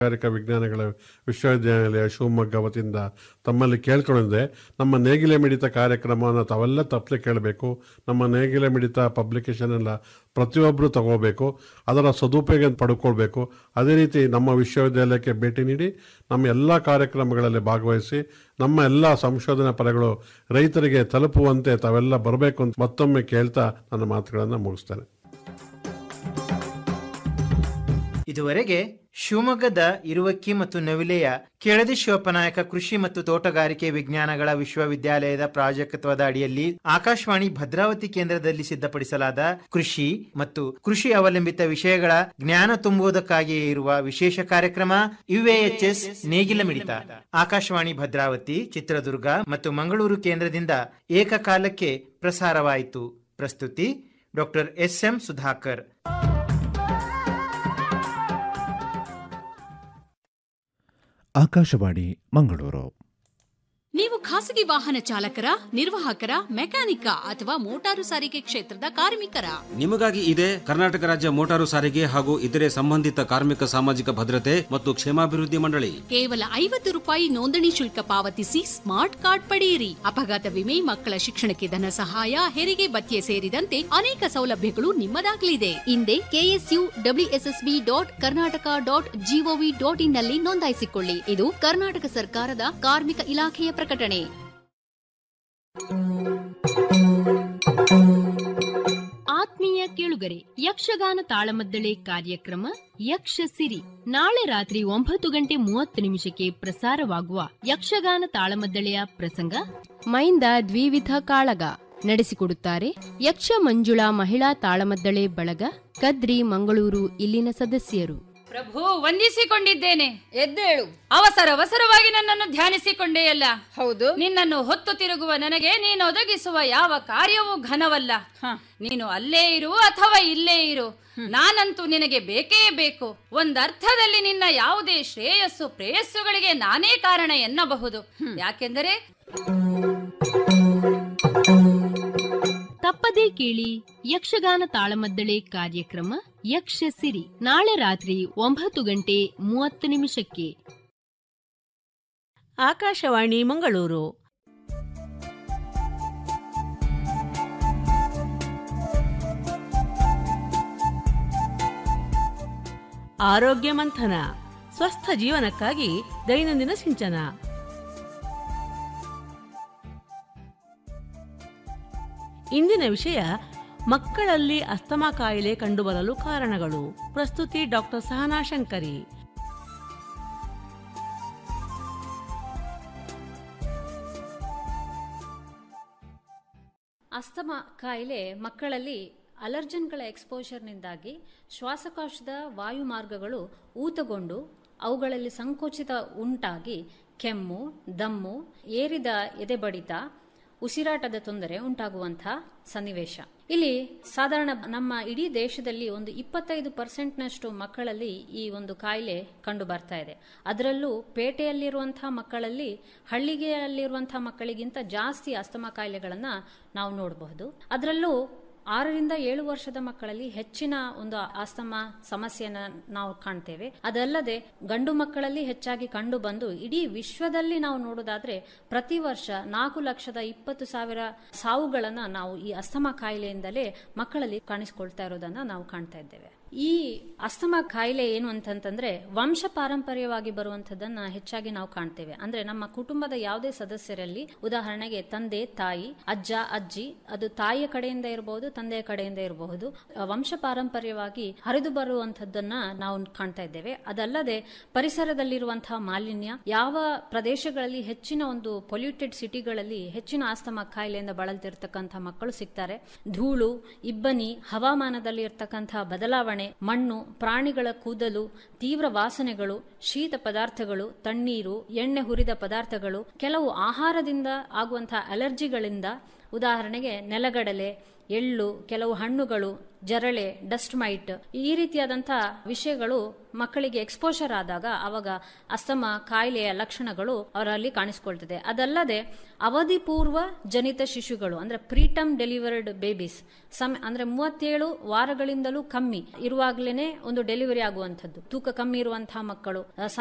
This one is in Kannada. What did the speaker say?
ಕೈಗಾರಿಕಾ ವಿಜ್ಞಾನಗಳ ವಿಶ್ವವಿದ್ಯಾನಿಲಯ ಶಿವಮೊಗ್ಗ ವತಿಯಿಂದ ತಮ್ಮಲ್ಲಿ ಕೇಳ್ಕೊಂಡಿದ್ದೆ ನಮ್ಮ ನೇಗಿಲೆ ಮಿಡಿತ ಕಾರ್ಯಕ್ರಮವನ್ನು ತಾವೆಲ್ಲ ತಪ್ಪದೆ ಕೇಳಬೇಕು ನಮ್ಮ ನೇಗಿಲೆ ಮಿಡಿತ ಪಬ್ಲಿಕೇಶನ್ ಎಲ್ಲ ಪ್ರತಿಯೊಬ್ಬರು ತಗೋಬೇಕು ಅದರ ಸದುಪಯೋಗ ಪಡ್ಕೊಳ್ಬೇಕು ಅದೇ ರೀತಿ ನಮ್ಮ ವಿಶ್ವವಿದ್ಯಾಲಯಕ್ಕೆ ಭೇಟಿ ನೀಡಿ ನಮ್ಮ ಎಲ್ಲ ಕಾರ್ಯಕ್ರಮಗಳಲ್ಲಿ ಭಾಗವಹಿಸಿ ನಮ್ಮ ಎಲ್ಲ ಸಂಶೋಧನಾ ಫಲಗಳು ರೈತರಿಗೆ ತಲುಪುವಂತೆ ತಾವೆಲ್ಲ ಬರಬೇಕು ಅಂತ ಮತ್ತೊಮ್ಮೆ ಕೇಳ್ತಾ ನನ್ನ ಮಾತುಗಳನ್ನು ಮುಗಿಸ್ತೇನೆ ಇದುವರೆಗೆ ಶಿವಮೊಗ್ಗದ ಇರುವಕ್ಕಿ ಮತ್ತು ನವಿಲೆಯ ಕೆಳದಿ ಶಿವಪ್ಪನಾಯಕ ಕೃಷಿ ಮತ್ತು ತೋಟಗಾರಿಕೆ ವಿಜ್ಞಾನಗಳ ವಿಶ್ವವಿದ್ಯಾಲಯದ ಪ್ರಾಜೆಕ್ಟ್ವದ ಅಡಿಯಲ್ಲಿ ಆಕಾಶವಾಣಿ ಭದ್ರಾವತಿ ಕೇಂದ್ರದಲ್ಲಿ ಸಿದ್ಧಪಡಿಸಲಾದ ಕೃಷಿ ಮತ್ತು ಕೃಷಿ ಅವಲಂಬಿತ ವಿಷಯಗಳ ಜ್ಞಾನ ತುಂಬುವುದಕ್ಕಾಗಿಯೇ ಇರುವ ವಿಶೇಷ ಕಾರ್ಯಕ್ರಮ ಯುಎಎಚ್ಎಸ್ ನೇಗಿಲ ಮಿಡಿತ ಆಕಾಶವಾಣಿ ಭದ್ರಾವತಿ ಚಿತ್ರದುರ್ಗ ಮತ್ತು ಮಂಗಳೂರು ಕೇಂದ್ರದಿಂದ ಏಕಕಾಲಕ್ಕೆ ಪ್ರಸಾರವಾಯಿತು ಪ್ರಸ್ತುತಿ doctor S M Sudhakar Akashvani Mangaluru ನೀವು ಖಾಸಗಿ ವಾಹನ ಚಾಲಕರ ನಿರ್ವಾಹಕರ ಮೆಕ್ಯಾನಿಕ ಅಥವಾ ಮೋಟಾರು ಸಾರಿಗೆ ಕ್ಷೇತ್ರದ ಕಾರ್ಮಿಕರ ನಿಮಗಾಗಿ ಇದೆ ಕರ್ನಾಟಕ ರಾಜ್ಯ ಮೋಟಾರು ಸಾರಿಗೆ ಹಾಗೂ ಇತರೆ ಸಂಬಂಧಿತ ಕಾರ್ಮಿಕ ಸಾಮಾಜಿಕ ಭದ್ರತೆ ಮತ್ತು ಕ್ಷೇಮಾಭಿವೃದ್ಧಿ ಮಂಡಳಿ ಕೇವಲ ಐವತ್ತು ರೂಪಾಯಿ ನೋಂದಣಿ ಶುಲ್ಕ ಪಾವತಿಸಿ ಸ್ಮಾರ್ಟ್ ಕಾರ್ಡ್ ಪಡೆಯಿರಿ ಅಪಘಾತ ವಿಮೆ ಮಕ್ಕಳ ಶಿಕ್ಷಣಕ್ಕೆ ಧನ ಸಹಾಯ ಹೆರಿಗೆ ಭತ್ಯೆ ಸೇರಿದಂತೆ ಅನೇಕ ಸೌಲಭ್ಯಗಳು ನಿಮ್ಮದಾಗಲಿದೆ ಹಿಂದೆ KSU WSSB dot Karnataka dot GOV dot in ನಲ್ಲಿ ನೋಂದಾಯಿಸಿಕೊಳ್ಳಿ ಇದು ಕರ್ನಾಟಕ ಸರ್ಕಾರದ ಕಾರ್ಮಿಕ ಇಲಾಖೆಯ ಪ್ರಕಟಣೆ ಆತ್ಮೀಯ ಕೇಳುಗರೆ ಯಕ್ಷಗಾನ ತಾಳಮದ್ದಳೆ ಕಾರ್ಯಕ್ರಮ ಯಕ್ಷ ಸಿರಿ ನಾಳೆ ರಾತ್ರಿ ಒಂಬತ್ತು ಗಂಟೆ ಮೂವತ್ತು ನಿಮಿಷಕ್ಕೆ ಪ್ರಸಾರವಾಗುವ ಯಕ್ಷಗಾನ ತಾಳಮದ್ದಳೆಯ ಪ್ರಸಂಗ ಮೈಂದ ದ್ವಿವಿಧ ಕಾಳಗ ನಡೆಸಿಕೊಡುತ್ತಾರೆ ಯಕ್ಷ ಮಂಜುಳಾ ಮಹಿಳಾ ತಾಳಮದ್ದಳೆ ಬಳಗ ಕದ್ರಿ ಮಂಗಳೂರು ಇಲ್ಲಿನ ಸದಸ್ಯರು ಪ್ರಭು ವಂದಿಸಿಕೊಂಡಿದ್ದೇನೆ ಎದ್ದೇಳು ಅವಸರ ಅವಸರವಾಗಿ ನನ್ನನ್ನು ಧ್ಯಾನಿಸಿಕೊಂಡೆಯಲ್ಲ ಹೌದು ನಿನ್ನನ್ನು ಹೊತ್ತು ತಿರುಗುವ ನನಗೆ ನೀನು ಒದಗಿಸುವ ಯಾವ ಕಾರ್ಯವೂ ಘನವಲ್ಲ ನೀನು ಅಲ್ಲೇ ಇರು ಅಥವಾ ಇಲ್ಲೇ ಇರು ನಾನಂತೂ ನಿನಗೆ ಬೇಕೇ ಬೇಕು ಒಂದರ್ಥದಲ್ಲಿ ನಿನ್ನ ಯಾವುದೇ ಶ್ರೇಯಸ್ಸು ಪ್ರೇಯಸ್ಸುಗಳಿಗೆ ನಾನೇ ಕಾರಣ ಎನ್ನಬಹುದು ಯಾಕೆಂದರೆ ತಪ್ಪದೇ ಕೇಳಿ ಯಕ್ಷಗಾನ ತಾಳಮದ್ದಳೆ ಕಾರ್ಯಕ್ರಮ ಯಕ್ಷ ಸಿರಿ ನಾಳೆ ರಾತ್ರಿ ಒಂಬತ್ತು ಗಂಟೆ ಮೂವತ್ತು ನಿಮಿಷಕ್ಕೆ ಆಕಾಶವಾಣಿ ಮಂಗಳೂರು ಆರೋಗ್ಯ ಮಂಥನ ಸ್ವಸ್ಥ ಜೀವನಕ್ಕಾಗಿ ದೈನಂದಿನ ಸಿಂಚನ ಇಂದಿನ ವಿಷಯ ಮಕ್ಕಳಲ್ಲಿ ಅಸ್ತಮಾ ಕಾಯಿಲೆ ಕಂಡುಬರಲು ಕಾರಣಗಳು ಪ್ರಸ್ತುತಿ ಡಾಕ್ಟರ್ ಸಹನಾ ಶಂಕರಿ ಅಸ್ತಮಾ ಕಾಯಿಲೆ ಮಕ್ಕಳಲ್ಲಿ ಅಲರ್ಜನ್ಗಳ ಎಕ್ಸ್ಪೋಜರ್ನಿಂದಾಗಿ ಶ್ವಾಸಕೋಶದ ವಾಯು ಮಾರ್ಗಗಳು ಊತಗೊಂಡು ಅವುಗಳಲ್ಲಿ ಸಂಕೋಚಿತ ಉಂಟಾಗಿ ಕೆಮ್ಮು ದಮ್ಮು ಏರಿದ ಎದೆಬಡಿತ ಉಸಿರಾಟದ ತೊಂದರೆ ಉಂಟಾಗುವಂತಹ ಸನ್ನಿವೇಶ ಇಲ್ಲಿ ಸಾಧಾರಣ ನಮ್ಮ ಇಡೀ ದೇಶದಲ್ಲಿ ಒಂದು ಇಪ್ಪತ್ತೈದು ಪರ್ಸೆಂಟ್ನಷ್ಟು ಮಕ್ಕಳಲ್ಲಿ ಈ ಒಂದು ಕಾಯಿಲೆ ಕಂಡು ಬರ್ತಾ ಇದೆ ಅದರಲ್ಲೂ ಪೇಟೆಯಲ್ಲಿರುವಂತಹ ಮಕ್ಕಳಲ್ಲಿ ಹಳ್ಳಿಗೆಯಲ್ಲಿರುವಂತಹ ಮಕ್ಕಳಿಗಿಂತ ಜಾಸ್ತಿ ಅಸ್ತಮಾ ಕಾಯಿಲೆಗಳನ್ನ ನಾವು ನೋಡಬಹುದು ಅದರಲ್ಲೂ ಆರರಿಂದ ಏಳು ವರ್ಷದ ಮಕ್ಕಳಲ್ಲಿ ಹೆಚ್ಚಿನ ಒಂದು ಆಸ್ತಮಾ ಸಮಸ್ಯೆಯನ್ನ ನಾವು ಕಾಣ್ತೇವೆ ಅದಲ್ಲದೆ ಗಂಡು ಮಕ್ಕಳಲ್ಲಿ ಹೆಚ್ಚಾಗಿ ಕಂಡು ಬಂದು ಇಡೀ ವಿಶ್ವದಲ್ಲಿ ನಾವು ನೋಡೋದಾದ್ರೆ ಪ್ರತಿ ವರ್ಷ ನಾಲ್ಕು ಲಕ್ಷದ ಇಪ್ಪತ್ತು ಸಾವಿರ ಸಾವುಗಳನ್ನ ನಾವು ಈ ಅಸ್ತಮಾ ಕಾಯಿಲೆಯಿಂದಲೇ ಮಕ್ಕಳಲ್ಲಿ ಕಾಣಿಸ್ಕೊಳ್ತಾ ಇರೋದನ್ನ ನಾವು ಕಾಣ್ತಾ ಇದ್ದೇವೆ ಈ ಅಸ್ತಮಾ ಕಾಯಿಲೆ ಏನು ಅಂತಂತಂದ್ರೆ ವಂಶ ಪಾರಂಪರ್ಯವಾಗಿ ಬರುವಂತದನ್ನ ಹೆಚ್ಚಾಗಿ ನಾವು ಕಾಣ್ತೇವೆ ಅಂದ್ರೆ ನಮ್ಮ ಕುಟುಂಬದ ಯಾವುದೇ ಸದಸ್ಯರಲ್ಲಿ ಉದಾಹರಣೆಗೆ ತಂದೆ ತಾಯಿ ಅಜ್ಜ ಅಜ್ಜಿ ಅದು ತಾಯಿಯ ಕಡೆಯಿಂದ ಇರಬಹುದು ತಂದೆಯ ಕಡೆಯಿಂದ ಇರಬಹುದು ವಂಶ ಪಾರಂಪರ್ಯವಾಗಿ ಹರಿದು ಬರುವಂತದ್ದನ್ನ ನಾವು ಕಾಣ್ತಾ ಇದ್ದೇವೆ ಅದಲ್ಲದೆ ಪರಿಸರದಲ್ಲಿರುವಂತಹ ಮಾಲಿನ್ಯ ಯಾವ ಪ್ರದೇಶಗಳಲ್ಲಿ ಹೆಚ್ಚಿನ ಒಂದು ಪೊಲ್ಯೂಟೆಡ್ ಸಿಟಿಗಳಲ್ಲಿ ಹೆಚ್ಚಿನ ಆಸ್ತಮಾ ಕಾಯಿಲೆಯಿಂದ ಬಳಲ್ತಿರ್ತಕ್ಕಂಥ ಮಕ್ಕಳು ಸಿಗ್ತಾರೆ ಧೂಳು ಇಬ್ಬನಿ ಹವಾಮಾನದಲ್ಲಿ ಇರ್ತಕ್ಕಂತಹ ಬದಲಾವಣೆ ಮಣ್ಣು ಪ್ರಾಣಿಗಳ ಕೂದಲು ತೀವ್ರ ವಾಸನೆಗಳು ಶೀತ ಪದಾರ್ಥಗಳು ತಣ್ಣೀರು ಎಣ್ಣೆ ಹುರಿದ ಪದಾರ್ಥಗಳು ಕೆಲವು ಆಹಾರದಿಂದ ಆಗುವಂತಹ ಅಲರ್ಜಿಗಳಿಂದ ಉದಾಹರಣೆಗೆ ನೆಲಗಡಲೆ ಎಳ್ಳು ಕೆಲವು ಹಣ್ಣುಗಳು ಜರಳೆ ಡಸ್ಟ್ ಮೈಟ್ ಈ ರೀತಿಯಾದಂತಹ ವಿಷಯಗಳು ಮಕ್ಕಳಿಗೆ ಎಕ್ಸ್ಪೋಷರ್ ಆದಾಗ ಅವಾಗ ಅಸ್ತಮ ಕಾಯಿಲೆಯ ಲಕ್ಷಣಗಳು ಅವರಲ್ಲಿ ಕಾಣಿಸ್ಕೊಳ್ತದೆ ಅದಲ್ಲದೆ ಅವಧಿ ಪೂರ್ವ ಜನಿತ ಶಿಶುಗಳು ಅಂದ್ರೆ ಪ್ರೀಟಮ್ ಡೆಲಿವರ್ಡ್ ಬೇಬೀಸ್ ಸಮ ಅಂದ್ರೆ ಮೂವತ್ತೇಳು ವಾರಗಳಿಂದಲೂ ಕಮ್ಮಿ ಇರುವಾಗ್ಲೇನೆ ಒಂದು ಡೆಲಿವರಿ ಆಗುವಂಥದ್ದು ತೂಕ ಕಮ್ಮಿ ಇರುವಂತಹ ಮಕ್ಕಳು